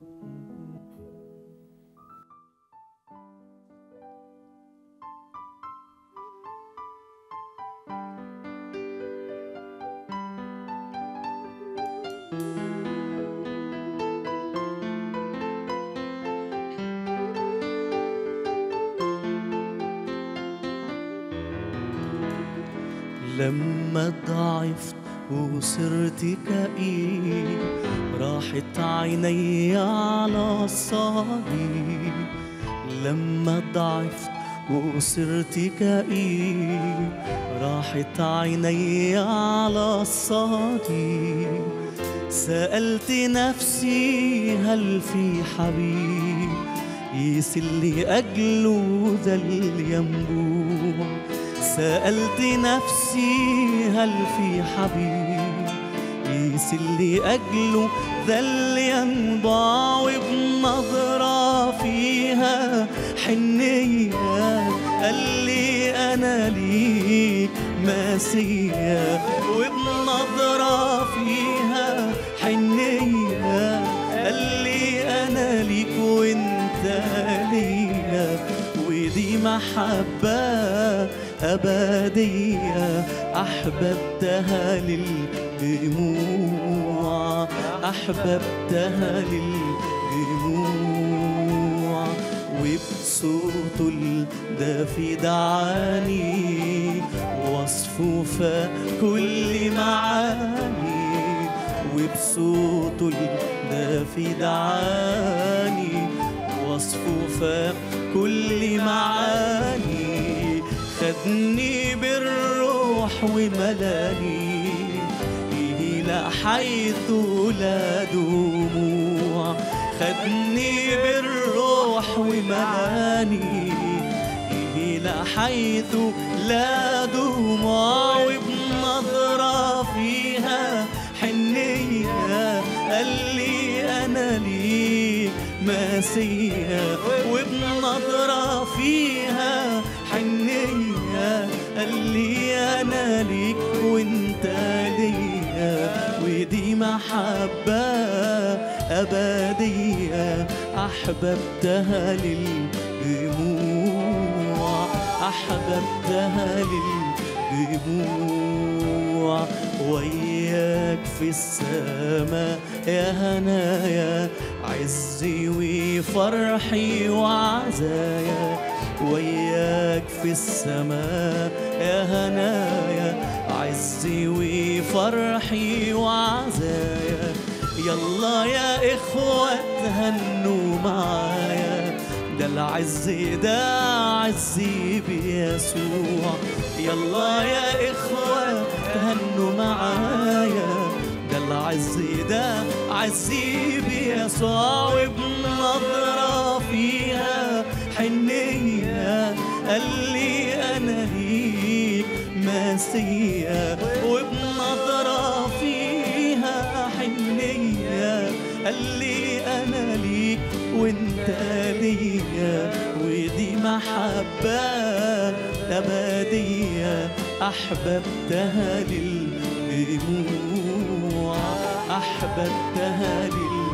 لما ضعفت وصرت كئيب راحت عيني على الصليب لما ضعفت وصرت كئيب راحت عيني على الصليب سألت نفسي هل في حبيب يسلي أجله ذا الينبوع سألت نفسي هل في حبيب يسلي أجله ذا الينبع وبنظرة فيها حنية قال لي أنا ليك ماسية وبنظرة فيها حنية قال لي أنا ليك وانت ليا ودي محبة أبدية أحببتها للدموع أحببتها للدموع وبصوت الدافي دعاني وصفوف كل معاني وبصوت الدافي دعاني وصفوف كل معاني خدني بالروح وملاني إلى حيث لا دموع خدني بالروح وملاني إلى حيث لا دموع وبنظرة فيها حنية قال لي أنا ليك ماسية وبنظرة فيها حنية قال لي أنا ليك وانت ليا ودي محبة أبدية أحببتها للدموع أحببتها للدموع وياك في السماء يا هنايا عزي وفرحي وعزايا وياك في السماء يا هنايا عزي وفرحي وعزايا يلا يا إخوة تهنوا معايا ده العز ده عزي بيسوع يلا يا إخوة تهنوا معايا ده العز ده عزي بيسوع وبنظرة فيها حنية قال لي أنا ليك ماسية وبنظرة فيها حنية قال لي أنا ليك وانت ليا ودي محبة أبدية أحببتها للدموع أحببتها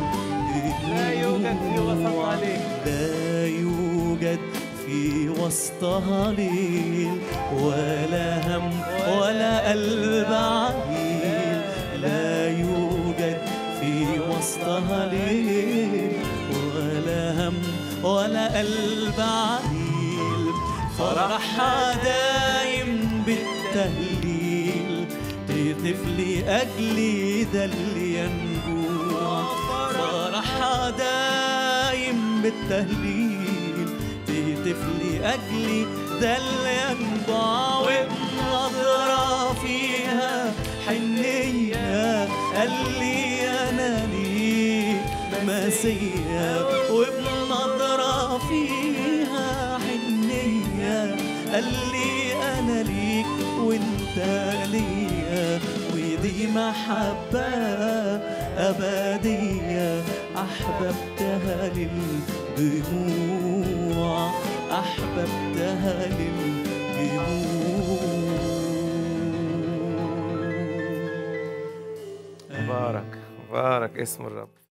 للدموع لا يوجد في وسطها ليل ولا هم ولا قلب عميل لا يوجد في وسطها ليل ولا هم ولا قلب عميل فرحها دايم بالتهليل تهتف لأجلي ده اللي ينبوع فرحها دايم بالتهليل تهتف لأجلي ده اللي ينبع وبنظرة فيها حنية قال لي أنا ليك ماسية وبنظرة فيها حنية قال لي أنا ليك وانت ليا ودي محبة أبدية أحببتها للدموع أحببتها للدموع مبارك مبارك اسم الرب